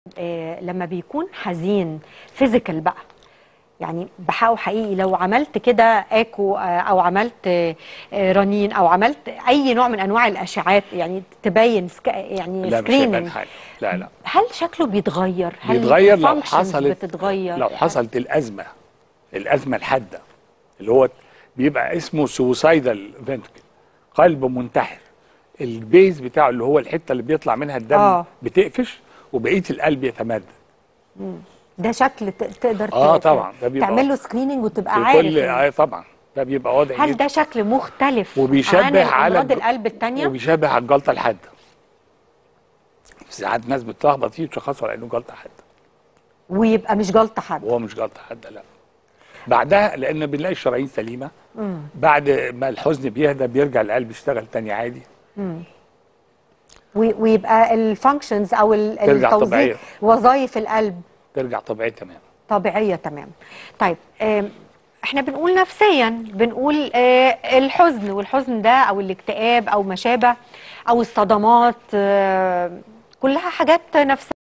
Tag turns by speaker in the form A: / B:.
A: آه، لما بيكون حزين فيزيكال بقى يعني بحاول حقيقي لو عملت كده ايكو آه، او عملت آه، آه، رنين او عملت اي نوع من انواع الاشعاعات يعني تبين سك... يعني
B: لا مش هيبان
A: سكريننج
B: حاجه لا لا
A: هل شكله بيتغير؟ هل
B: بيتغير لو
A: الفانكشنز
B: حصلت
A: بتتغير؟
B: لو حصلت الازمه الازمه الحاده اللي هو بيبقى اسمه سوسايدال فنتكل قلب منتحر البيز بتاعه اللي هو الحته اللي بيطلع منها الدم
A: آه.
B: بتقفش وبقيه القلب يتمدد
A: ده شكل ت- تقدر ت-
B: آه
A: ت-
B: طبعا، ده بيبقى
A: تعمل له سكريننج وتبقى
B: في
A: عارف
B: كل
A: إن-
B: آه طبعا ده بيبقى واضح
A: هل
B: جدا
A: ده شكل مختلف
B: وبيشبه
A: عن
B: على
A: امراض
B: الج-
A: القلب الثانيه؟
B: وبيشبه على الجلطه الحاده ساعات ناس بتلخبط فيه وتشخصه على انه جلطه حاده
A: ويبقى مش جلطه حد
B: وهو مش جلطه حاده لا بعدها لان بنلاقي الشرايين سليمه بعد ما الحزن بيهدى بيرجع القلب يشتغل تاني عادي
A: وي- ويبقى الفانكشنز او ال-
B: ترجع
A: التوظيف
B: طبيعية.
A: وظائف القلب
B: ترجع طبيعيه تماما
A: طبيعيه تمام طيب آم، احنا بنقول نفسيا بنقول آه، الحزن والحزن ده او الاكتئاب او ما شابه او الصدمات آه، كلها حاجات نفسيه